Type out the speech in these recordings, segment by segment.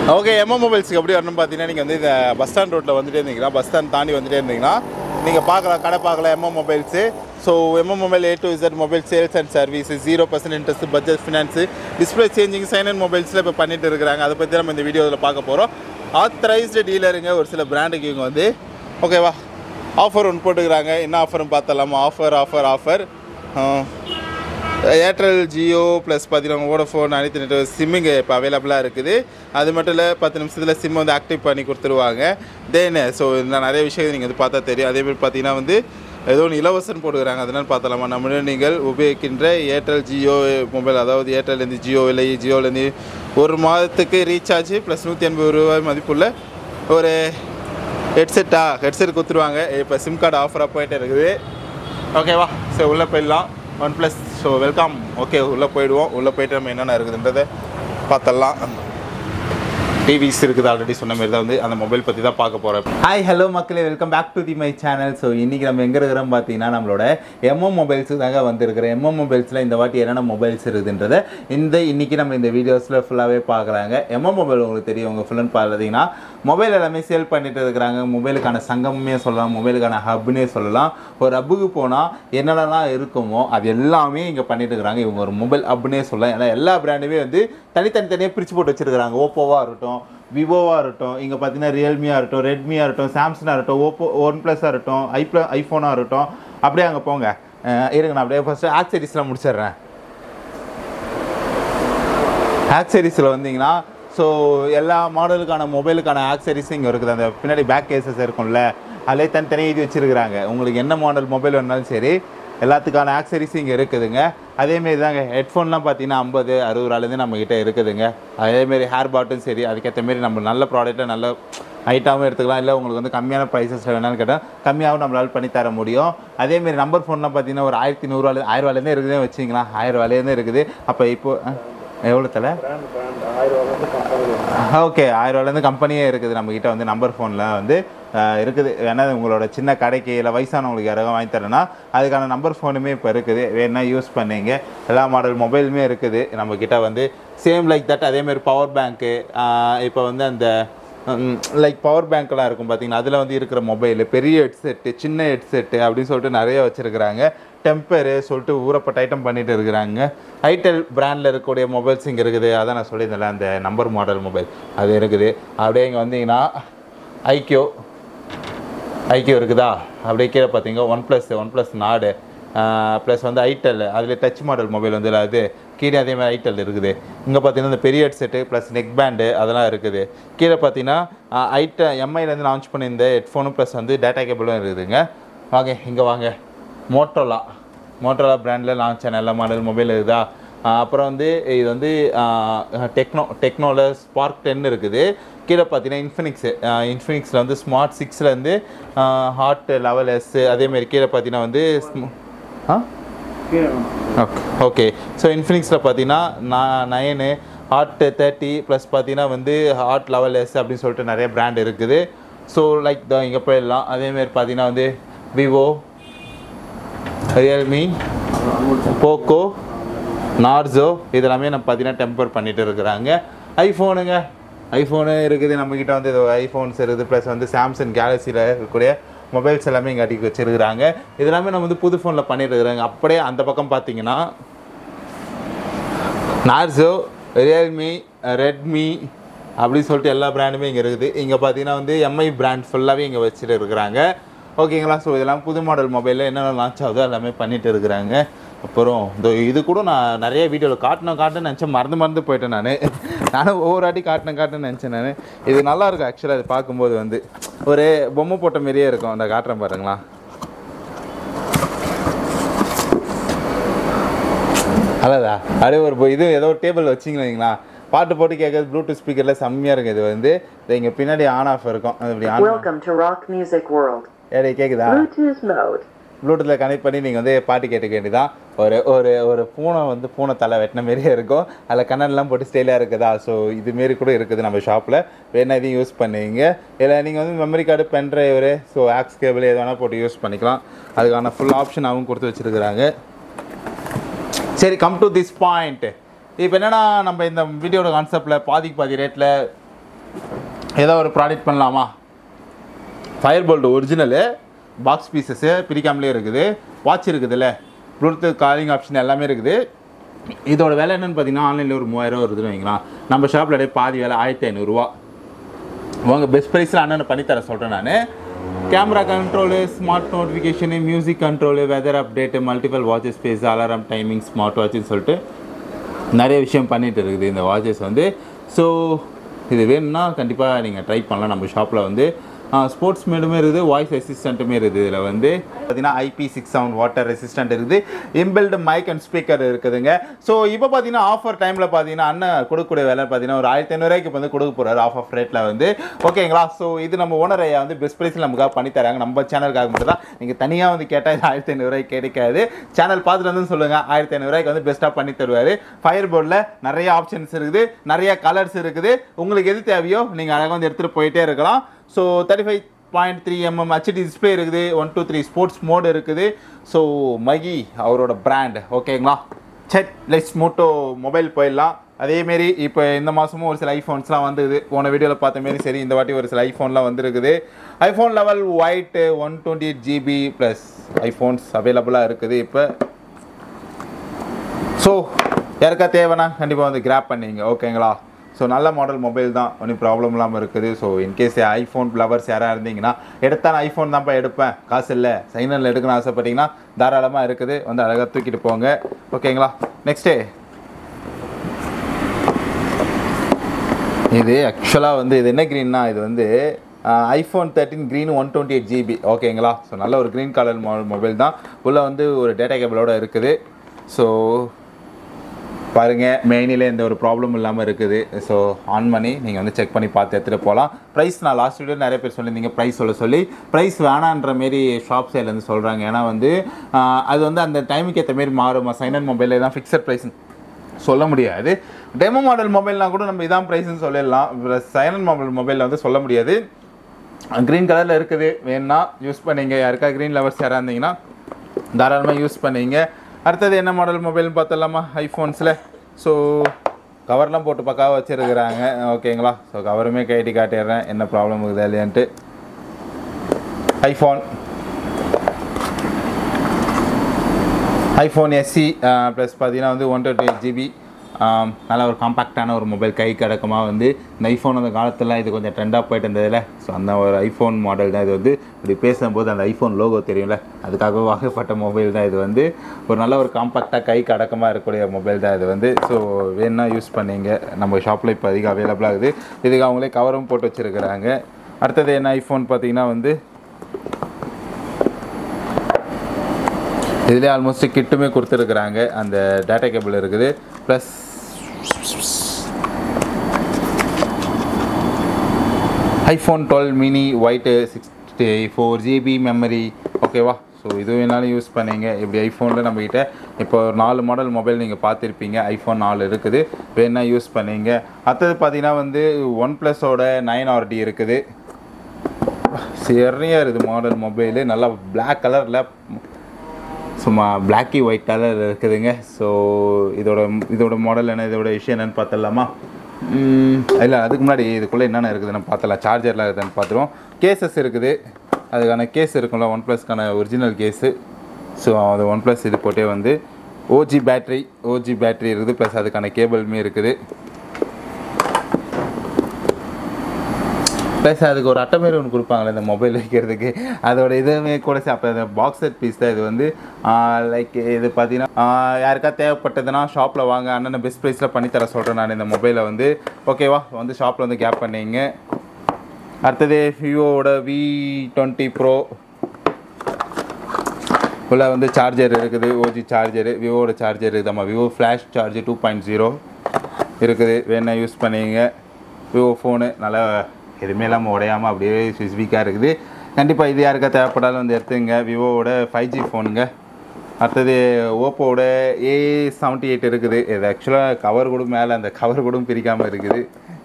Okay MO மொபைல்ஸ்க்கு எப்படி வரணும் பார்த்தீங்கன்னா நீங்கள் வந்து இந்த பஸ் ஸ்டாண்ட் ரோட்டில் வந்துட்டே இருந்தீங்கன்னா பஸ் ஸ்டாண்ட் தாண்டி வந்துட்டே இருந்தீங்கன்னா நீங்கள் பார்க்கலாம் கடை பார்க்கலாம் MO mobiles so MO mobile A to Z mobile sales and service zero percent interest budget finance display changing sign and மொபைல்ஸில் இப்போ பண்ணிட்டு இருக்கிறாங்க அதை பற்றி நம்ம இந்த வீடியோவில் பார்க்க போகிறோம் ஆத்தரைஸ்டு டீலருங்க ஒரு சில பிராண்டுக்கு இவங்க வந்து ஓகேவா ஆஃபர் ஒன்று போட்டுக்கிறாங்க என்ன ஆஃபர்னு பார்த்தலாமா offer offer offer Airtel Jio plus பார்த்தீங்கன்னா வோடஃபோன் அனைத்து நெட்வொர்க் சிம்மிங்க இப்போ அவைலபிளாக இருக்குது அது மட்டும் இல்லை பத்து நிமிஷத்தில் சிம் வந்து ஆக்டிவ் பண்ணி கொடுத்துருவாங்க தென் ஸோ இந்த நிறைய விஷயங்கள் நீங்கள் வந்து பார்த்தா தெரியும் அதே மாதிரி பார்த்தீங்கன்னா வந்து ஏதோ ஒன்று இலவசம் போட்டுக்கிறாங்க அதனால் பார்த்தலாமா நம்மளும் நீங்கள் உபயோகிக்கின்ற ஏர்டெல் ஜியோ மொபைல் அதாவது ஏர்டெல்லேருந்து ஜியோ இல்லை ஜியோலேருந்து ஒரு மாதத்துக்கு ரீசார்ஜ் ப்ளஸ் நூற்றி எண்பது ரூபாய் மதிப்புள்ள ஒரு ஹெட்செட்டா ஹெட்செட் கொடுத்துருவாங்க இப்போ சிம் கார்டு ஆஃபராக போயிட்டே இருக்குது ஓகேவா சரி உள்ளே போயிடலாம் one plus so welcome okay உள்ளே போயிடுவோம் உள்ளே போயிட்டு நம்ம என்னென்ன இருக்குதுன்றதை பார்த்தலாம் டிவிஸ் இருக்குது ஆல்ரெடி சொன்ன மாதிரி தான் வந்து அந்த மொபைல் பற்றி தான் பார்க்க போகிறேன் ஹாய் ஹலோ மக்களே welcome back to the my channel so இன்றைக்கி நம்ம எங்கே இருக்கிறோம் பார்த்தீங்கன்னா நம்மளோட எம்ஓ மொபைல்ஸு தாங்க வந்திருக்கிறோம் எம்ஓ மொபைல்ஸில் இந்த வாட்டி என்னென்ன மொபைல்ஸ் இருக்குதுன்றதை இந்த இன்றைக்கி நம்ம இந்த வீடியோஸில் ஃபுல்லாகவே பார்க்குறாங்க எம்ஓ மொபைல் உங்களுக்கு தெரியும் உங்கள் ஃபுல்லுன்னு பார்த்தீங்கன்னா மொபைல் எல்லாமே சேல் பண்ணிட்டு இருக்கிறாங்க மொபைலுக்கான சங்கமே சொல்லலாம் மொபைலுக்கான ஹப்னே சொல்லலாம் ஒரு ஹப்புக்கு போனால் என்னென்னலாம் இருக்குமோ அது எல்லாமே இங்கே பண்ணிட்டு இருக்கிறாங்க இவங்க ஒரு மொபைல் ஹப்னே சொல்லலாம் ஏன்னா எல்லா பிராண்டுமே வந்து தனித்தனி தனியாக பிரித்து போட்டு வச்சிருக்கிறாங்க ஓப்போவாக இருக்கட்டும் விவோவாக இருக்கட்டும் இங்கே பார்த்தீங்கன்னா ரியல்மியாக இருக்கட்டும் ரெட்மியாக இருக்கட்டும் சாம்சங்காக இருக்கட்டும் ஓப்போ ஒன் ப்ளஸ்ஸாக இருக்கட்டும் ஐப்ள ஐஃபோனாக இருக்கட்டும் அப்படியே அங்கே போங்க அஹ் இருங்க நான் அப்படியே ஃபஸ்ட்டு ஆக்சரிஸ்லாம் முடிச்சிடுறேன் ஆக்சரிஸில் வந்தீங்கன்னா ஸோ எல்லா மாடலுக்கான மொபைலுக்கான ஆக்சரிஸும் இங்கே இருக்குது அந்த பின்னாடி பேக் கேசஸ் இருக்கும்ல அதிலே தனித்தனி எழுதி வச்சுருக்கிறாங்க உங்களுக்கு என்ன மாடல் மொபைல் வேணாலும் சரி எல்லாத்துக்கான ஆக்சரிஸும் இங்கே இருக்குதுங்க அதேமாரி தாங்க ஹெட்ஃபோன்லாம் பார்த்தீங்கன்னா ஐம்பது அறுபது ரூபாலேருந்து நம்மக்கிட்ட இருக்குதுங்க அதேமாரி ஹேர் பாட்டும் சரி அதுக்கேற்ற மாரி நம்ம நல்ல ப்ராடக்ட்டை நல்ல ஹைட்டாகவும் எடுத்துக்கலாம் இல்லை உங்களுக்கு வந்து கம்மியான ப்ரைஸஸில் வேணாலும் கேட்டால் கம்மியாகவும் நம்மளால் பண்ணி தர முடியும் அதேமாரி நம்பர் ஃபோன்லாம் பார்த்தீங்கன்னா ஒரு ஆயிரத்தி நூறுரூவா ஆயிரம் ரூபாலேருந்தே இருக்குதுன்னு வச்சிங்களா ஆயிரம் ரூபாலேருந்தே இருக்குது அப்போ இப்போ எவ்வளோ தலை ஓகே ஆயிரம் ரூபாலேருந்து கம்பெனியே இருக்குது நம்மக்கிட்ட வந்து நம்பர் ஃபோனில் வந்து அஹ், இருக்குது வேணா உங்களோட சின்ன கடைக்கு இல்லை வயசானவங்களுக்கு யாராவது வாங்கி தரேன்னா அதுக்கான நம்பர் ஃபோனுமே இப்போ இருக்குது வேணா யூஸ் பண்ணீங்க எல்லா மாடல் மொபைலுமே இருக்குது நம்மக்கிட்ட வந்து சேம் லைக் தட் அதேமாரி பவர் பேங்க்கு இப்போ வந்து அந்த லைக் பவர் பேங்க்லாம் இருக்கும் பார்த்தீங்கன்னா அதில் வந்து இருக்கிற மொபைலு பெரிய ஹெட்செட்டு சின்ன ஹெட்செட்டு அப்படின்னு சொல்லிட்டு நிறைய வச்சுருக்குறாங்க டெம்பரு சொல்லிட்டு ஊறப்பட்ட ஐட்டம் பண்ணிட்டு இருக்கிறாங்க ஐடெல் பிராண்டில் இருக்கக்கூடிய மொபைல்ஸ் இங்கே இருக்குது அதான் நான் சொல்லியிருந்தேன்ல அந்த நம்பர் மாடல் மொபைல் அது இருக்குது அப்படியே இங்கே வந்தீங்கன்னா ஐக்கியோ ஐக்கியோ இருக்குதா அப்படியே கீழே பார்த்தீங்க ஒன் ப்ளஸ் ஒன் ப்ளஸ் நாடு ப்ளஸ் வந்து ஐடெல் அதில் டச் மாடல் மொபைல் வந்து அது கீழே அதே மாதிரி ஐடெல் இருக்குது இங்கே பார்த்தீங்கன்னா இந்த பெரிய ஹெட்செட்டு ப்ளஸ் நெக் பேண்டு அதெல்லாம் இருக்குது கீழே பார்த்தீங்கன்னா ஐட்ட எம்ஐலேருந்து லான்ச் பண்ணியிருந்த ஹெட்ஃபோனும் ப்ளஸ் வந்து டேட்டா கேபிளும் இருக்குதுங்க வாங்க இங்கே வாங்க மோட்டோலா மோட்டோலா பிராண்டில் லான்ச் ஆன எல்லா மாடல் மொபைல் இருக்குதா ஆஹ் அப்புறம் வந்து இது வந்து டெக்னோ டெக்னோவில் ஸ்பார்க் டென் இருக்குது கீழே பார்த்தீங்கன்னா இன்ஃபினிக்ஸு இன்ஃபினிக்ஸில் வந்து ஸ்மார்ட் சிக்ஸ்லேருந்து ஹாட் லெவல் எஸ் அதேமாரி கீழே பார்த்தீங்கன்னா வந்து ஸ்ம- ஆ ஓகே ஓகே ஸோ இன்ஃபினிக்ஸில் பார்த்தீங்கன்னா நான் நயனு ஹாட் தேர்ட்டி ப்ளஸ் பார்த்தீங்கன்னா வந்து ஹாட் லெவல் எஸ் அப்படின்னு சொல்லிட்டு நிறைய பிராண்ட் இருக்குது ஸோ லைக் த இங்கே போயிடலாம் அதேமாரி பார்த்தீங்கன்னா வந்து விவோ ரியல்மி போக்கோ நார்ஜோ இதெல்லாமே நம்ம பார்த்தீங்கன்னா டெம்பர் பண்ணிட்டு இருக்கிறாங்க ஐஃபோனுங்க ஐஃபோனு இருக்குது நம்மக்கிட்ட வந்து இது ஐஃபோன்ஸ் இருக்குது ப்ளஸ் வந்து சாம்சங் கேலக்சியில் இருக்கக்கூடிய மொபைல்ஸ் எல்லாமே இங்கே அடிக்க வச்சிருக்கிறாங்க இதெல்லாமே நம்ம வந்து புது ஃபோனில் பண்ணிட்டு இருக்கிறாங்க அப்படியே அந்த பக்கம் பார்த்தீங்கன்னா நார்சோ ரியல்மி ரெட்மி அப்படின்னு சொல்லிட்டு எல்லா பிராண்டுமே இங்கே இருக்குது இங்கே பார்த்தீங்கன்னா வந்து எம்ஐ பிராண்ட் ஃபுல்லாகவே இங்கே வச்சுட்டு இருக்கிறாங்க ஓகேங்களா ஸோ இதெல்லாம் புது மாடல் மொபைலில் என்னென்ன லான்ச் ஆகுதோ எல்லாமே பண்ணிட்டு இருக்கிறாங்க அப்புறம் இந்த இது கூட நான் நிறைய வீடியோவில் காட்டணும் காட்டணும்னு நினச்சேன் மறந்து மறந்து போயிட்டேன் நான் நானும் ஒவ்வொரு வாட்டி காட்டணும் காட்டணும்னு நினச்சேன் நான் இது நல்லா இருக்கும் ஆக்சுவலாக அது பார்க்கும்போது வந்து ஒரு பொம்மை போட்ட மாதிரியே இருக்கும் அந்த காட்டுறேன் பாருங்களா அதாதா அப்படியே ஒரு இது ஏதோ ஒரு டேபிள் வச்சிங்களா வைங்களா பாட்டு போட்டு கேட்கறது ப்ளூடூத் ஸ்பீக்கரில் செம்மையாக இருக்குது இது வந்து இது இங்கே பின்னாடி ஆன் ஆஃப் இருக்கும் அது இப்படி on Welcome to Rock Music World. ஏடே கேட்குதா Bluetooth mode. ப்ளூடூத்தில் கனெக்ட் பண்ணி நீங்கள் வந்து பாட்டு கேட்டுக்க வேண்டியதான் ஒரு ஒரு ஒரு பூனை வந்து பூனை தலை வெட்டின மாரியே இருக்கும் அதில் கண்ணன்லாம் போட்டு ஸ்டைலாக இருக்குதா ஸோ இதுமாரி கூட இருக்குது நம்ம ஷாப்பில் வேணா இதையும் யூஸ் பண்ணுவீங்க இல்லை நீங்கள் வந்து memory card pen drive so aux cable எது வேணால் போட்டு யூஸ் பண்ணிக்கலாம் அதுக்கான ஃபுல் ஆப்ஷன் அவங்க கொடுத்து வச்சுருக்குறாங்க சரி கம் டு திஸ் பாயிண்ட் இப்போ என்னன்னா நம்ம இந்த வீடியோட கான்செப்டில் பாதிக்கு பாதி ரேட்டில் ஏதோ ஒரு ப்ராடக்ட் பண்ணலாமா fire boltt original box pieces பிரிக்காமலே இருக்குது வாட்ச் இருக்குதுல்ல ப்ளூடூத் காலிங் ஆப்ஷன் எல்லாமே இருக்குது இதோட விலை என்னன்னு பார்த்தீங்கன்னா ஆன்லைனில் ஒரு மூவாயிரம் வருதுன்னு வைங்களேன் நம்ம ஷாப்பில் அப்படியே பாதி விலை ஆயிரத்தி ஐநூறுரூவா உங்க பெஸ்ட் ப்ரைஸில் அண்ணன் பண்ணித்தர சொல்கிறேன் நான் camera control smart notification music control weather update multiple watches space alarm timing smart வாட்ச்னு சொல்லிட்டு நிறைய விஷயம் பண்ணிட்டு இருக்குது இந்த வாட்சஸ் வந்து ஸோ இது வேணும்னா கண்டிப்பாக நீங்கள் ட்ரை பண்ணலாம் நம்ம ஷாப்பில் வந்து ஸ்போர்ட்ஸ் மேடுமே இருக்குது வாய்ஸ் ரெசிஸ்டண்ட்டுமே இருக்குது இதில் வந்து பார்த்தீங்கன்னா IP six seven water resistant இருக்குது இன்பில்டு மைக் அண்ட் ஸ்பீக்கர் இருக்குதுங்க ஸோ இப்போ பார்த்தீங்கன்னா ஆஃபர் டைமில் பார்த்தீங்கன்னா அண்ணன் கொடுக்கக்கூடிய விலை பார்த்தீங்கன்னா ஒரு ஆயிரத்தி ஐநூறுரூவாய்க்கு வந்து கொடுக்க போகிறாரு ஆஃப் ஆஃப் ரேட்டில் வந்து ஓகேங்களா ஸோ இது நம்ம ஓனர் ஐயா வந்து பெஸ்ட் ப்ரைஸில் நமக்காக பண்ணி தராங்க நம்ம சேனலுக்காக மட்டும் தான் நீங்கள் தனியாக வந்து கேட்டால் இது ஆயிரத்தி ஐநூறுரூவாய்க்கு கிடைக்காது சேனல் பார்த்துட்டு வந்து சொல்லுங்கள் ஆயிரத்தி ஐநூறுரூவாய்க்கு வந்து பெஸ்ட்டாக பண்ணி தருவார் ஃபயர் போர்டில் நிறைய ஆப்ஷன்ஸ் இருக்குது நிறைய கலர்ஸ் இருக்குது உங்களுக்கு எது தேவையோ நீங்கள் அழகாக வந்து எடுத்துகிட்டு போயிட்டே இருக்கலாம் so thirty five point three mm HD display இருக்குது one two three sports mode இருக்குது ஸோ மகி அவரோட பிராண்ட் ஓகேங்களா செட் லெட்ஸ் மோட்டோ மொபைல் போயிடலாம் அதேமாரி இப்போ இந்த மாதமும் ஒரு சில ஐஃபோன்ஸ்லாம் வந்தது போன வீடியோவில் பார்த்த மாரி சரி இந்த வாட்டி ஒரு சில ஐஃபோன்லாம் வந்திருக்குது iPhone level white one twenty eight GB plus iPhones அவைலபிளாக இருக்குது இப்போ ஸோ யாருக்கா தேவைன்னா கண்டிப்பாக வந்து கிராப் பண்ணிங்க ஓகேங்களா ஸோ நல்ல மாடல் மொபைல் தான் ஒன்றும் ப்ராப்ளம் இல்லாமல் இருக்குது ஸோ இன்கேஸ் ஐஃபோன் ஃப்ளவர்ஸ் யாராக இருந்தீங்கன்னா எடுத்தா நான் ஐஃபோன் தான்ப்பா எடுப்பேன் காசு இல்லை சைனரில் எடுக்கணும்னு ஆசைப்பட்டீங்கன்னா தாராளமாக இருக்குது வந்து அழகாக தூக்கிட்டு போங்க ஓகேங்களா நெக்ஸ்ட்டு இது ஆக்சுவலாக வந்து இது என்ன க்ரீன்னா இது வந்து iPhone thirteen green one twenty eight GB ஓகேங்களா ஸோ நல்ல ஒரு க்ரீன் கலர் மொபைல் தான் உள்ளே வந்து ஒரு டேட்டா கேபிளோட இருக்குது ஸோ பாருங்கள் மெயினில் எந்த ஒரு ப்ராப்ளம் இல்லாமல் இருக்குது ஸோ ஆன் பண்ணி நீங்கள் வந்து செக் பண்ணி பார்த்து எடுத்துகிட்டு போகலாம் ப்ரைஸ் நான் லாஸ்ட் வீடியோ நிறைய பேர் சொல்லியிருந்தீங்க ப்ரைஸ் சொல்ல சொல்லி ப்ரைஸ் வேணான்ற மாரி ஷாப் சைட்லேருந்து சொல்கிறாங்க ஏன்னா வந்து ஆஹ், அது வந்து அந்த டைமுக்கு ஏற்ற மாரி மாறும் சைனன் மொபைலில் தான் ஃபிக்ஸட் ப்ரைஸ் சொல்ல முடியாது டெமோ மாடல் மொபைல்னா கூட நம்ம இதான் ப்ரைஸ்னு சொல்லிடலாம் சைனன் மொபைல் மொபைலில் வந்து சொல்ல முடியாது க்ரீன் கலரில் இருக்குது வேணும்னா யூஸ் பண்ணீங்க யாருக்கா க்ரீன் லவர்ஸ் யாராக இருந்தீங்கன்னா தாராளமாக யூஸ் பண்ணீங்க அடுத்தது என்ன மாடல் மொபைல்னு பார்த்தலாமா ஐஃபோன்ஸில் ஸோ கவர்லாம் போட்டு பக்காவாக வச்சுருக்குறாங்க ஓகேங்களா ஸோ கவருமே கைட்டி காட்டிடுறேன் என்ன ப்ராப்ளம் இருக்குது இல்லையான்ட்டு ஐஃபோன் ஐஃபோன் எஸ்சி ப்ளஸ் பார்த்தீங்கன்னா வந்து ஒன் டுவெண்ட்டி எயிட் ஜிபி நல்ல ஒரு காம்பாக்டான ஒரு மொபைல் கை கடக்கமாக வந்து இந்த ஐஃபோன் அந்த காலத்தில் இது கொஞ்சம் ட்ரெண்டாக போயிட்டு இருந்ததில்ல ஸோ அந்த ஒரு ஐஃபோன் மாடல் தான் இது வந்து இப்படி பேசும்போது அந்த ஐஃபோன் லோகோ தெரியும்ல அதுக்காக வாங்கப்பட்ட மொபைல் தான் இது வந்து ஒரு நல்ல ஒரு காம்பாக்டாக கை கடக்கமாக இருக்கக்கூடிய மொபைல் தான் இது வந்து ஸோ வேணா யூஸ் பண்ணீங்க நம்ம ஷாப்பில் இப்போ அதிகம் அவைலபிளாக இருக்குது இதுக்கு அவங்களே கவரும் போட்டு வச்சுருக்குறாங்க அடுத்தது என்ன ஐஃபோன் பார்த்தீங்கன்னா வந்து இதுலேயே ஆல்மோஸ்ட் கிட்டுமே கொடுத்துருக்குறாங்க அந்த டேட்டா கேபிள் இருக்குது plus iPhone twelve mini white sixty four GB memory ஓகேவா ஸோ இது வேணாலும் யூஸ் பண்ணீங்க இப்படி ஐஃபோனில் நம்மக்கிட்ட இப்போ ஒரு நாலு மாடல் மொபைல் நீங்கள் பார்த்துருப்பீங்க ஐஃபோன் நாலு இருக்குது வேணால் யூஸ் பண்ணீங்க அடுத்தது பார்த்தீங்கன்னா வந்து ஒன் ப்ளஸோட நைன் ஆர்டி இருக்குது சரியாக இருக்குது மாடல் மொபைலு நல்லா பிளாக் கலரில் சும்மா பிளாக்கி ஒயிட் கலர் இருக்குதுங்க ஸோ இதோட இதோட மாடல் என்ன இதோட விஷயம் என்னன்னு பார்த்துடலாமா இல்லை அதுக்கு முன்னாடி இதுக்குள்ளே என்னென்ன இருக்குதுன்னு பார்த்தலாம் சார்ஜர்லாம் இருக்குதுன்னு பார்த்துருவோம் கேசஸ் இருக்குது அதுக்கான கேஸ் இருக்கும்ல ஒன் ப்ளஸ்க்கான ஒரிஜினல் கேஸு ஸோ அது ஒன் ப்ளஸ் இது போட்டே வந்து ஓஜி பேட்ரி ஓஜி பேட்ரி இருக்குது ப்ளஸ் அதுக்கான கேபிளுமே இருக்குது ப்ளஸ் அதுக்கு ஒரு அட்டை மாரி ஒன்று கொடுப்பாங்களே இந்த மொபைல் வைக்கிறதுக்கு அதோட இதுவுமே கூட சே- அப்போ இந்த பாக்ஸ் செட் பீஸ் தான் இது வந்து லைக் இது பார்த்தீங்கன்னா யாருக்கா தேவைப்பட்டதுன்னா ஷாப்பில் வாங்க அண்ணன் பெஸ்ட் ப்ரைஸில் பண்ணித்தர சொல்கிறேன் நான் இந்த மொபைலை வந்து ஓகேவா வந்து ஷாப்பில் வந்து கேப் பண்ணிங்க அடுத்தது விவோவோட வி டுவெண்ட்டி ப்ரோ உள்ள வந்து சார்ஜர் இருக்குது ஓஜி சார்ஜரு விவோட சார்ஜர் இருக்குது நம்ம Vivo flash charger two point zero இருக்குது வேணா யூஸ் பண்ணிங்க விவோ ஃபோனு நல்லா எதுவுமே இல்லாமல் உடையாமல் அப்படியே ஸ்பெசிஃபிக்காக இருக்குது கண்டிப்பாக இது யாருக்கா தேவைப்படாலும் வந்து எடுத்துங்க விவோவோட ஃபைவ் ஜி ஃபோனுங்க அடுத்தது ஓப்போவோட ஏ செவன்ட்டி எயிட் இருக்குது இது ஆக்சுவலாக கவர் கூட மேலே அந்த கவர் கூட பிரிக்காமல் இருக்குது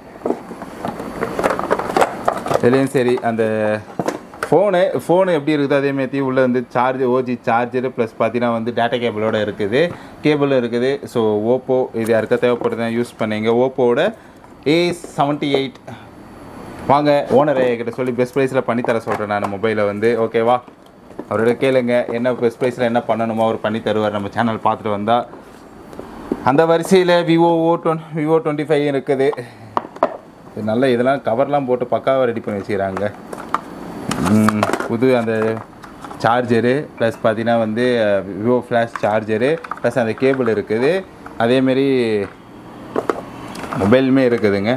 இதுலேயும் சரி அந்த ஃபோனு ஃபோனு எப்படி இருக்குது அதே மாதிரி உள்ளே வந்து சார்ஜ் ஓஜி சார்ஜரு ப்ளஸ் பார்த்தீங்கன்னா வந்து டேட்டா கேபிளோட இருக்குது கேபிள் இருக்குது ஸோ ஓப்போ இது யாருக்கா தேவைப்படுதுன்னா யூஸ் பண்ணீங்க ஓப்போவோட ஏ செவன்ட்டி எயிட் வாங்க ஓனர் கிட்ட சொல்லி பெஸ்ட் ப்ரைஸில் பண்ணித்தர சொல்கிறேன் நான் மொபைலை வந்து ஓகேவா அவரோட கேளுங்க என்ன பெஸ்ட் ப்ரைஸில் என்ன பண்ணணுமோ அவர் பண்ணி தருவார் நம்ம சேனல் பார்த்துட்டு வந்தால் அந்த வரிசையில் Vivo O twenty Vivo twenty five இருக்குது இது நல்ல இதெல்லாம் கவர்லாம் போட்டு பக்காவாக ரெடி பண்ணி வச்சுக்கிறாங்க ம், புது அந்த சார்ஜரு ப்ளஸ் பார்த்தீங்கன்னா வந்து விவோ ஃப்ளாஷ் சார்ஜரு ப்ளஸ் அந்த கேபிள் இருக்குது அதேமாரி மொபைலுமே இருக்குதுங்க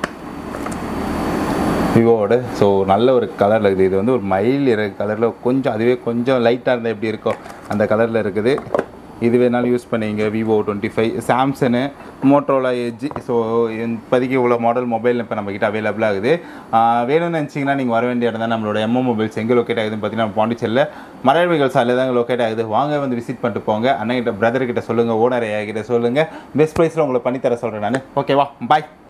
விவோவோட ஸோ நல்ல ஒரு கலரில் இருக்குது இது வந்து ஒரு மயில் இற கலரில் கொஞ்சம் அதுவே கொஞ்சம் லைட்டாக இருந்தால் எப்படி இருக்கோ அந்த கலரில் இருக்குது இது வேணாலும் யூஸ் பண்ணிங்க Vivo twenty five Samsung Motorola Edge so இப்போதைக்கு இவ்வளோ மாடல் மொபைல் இப்போ நம்மக்கிட்ட அவைலபிள் ஆகுது ஆஹ் வேணும்னு நினச்சிங்கன்னா நீங்கள் வர வேண்டிய இடம் தான் நம்மளோட எம்ஓ மொபைல்ஸ் எங்கே லொக்கேட் ஆகுதுன்னு பார்த்தீங்கன்னா பாண்டிச்சேரியில் மரபிகள் சாலையில் தான் லொக்கேட் ஆகுது வாங்க வந்து விசிட் பண்ணிட்டு போங்க அண்ணன் கிட்ட பிரதர் கிட்ட சொல்லுங்கள் ஓனர் ஐயா கிட்ட சொல்லுங்கள் பெஸ்ட் ப்ரைஸில் உங்களை பண்ணித்தர சொல்கிறேன் நான் ஓகேவா பாய்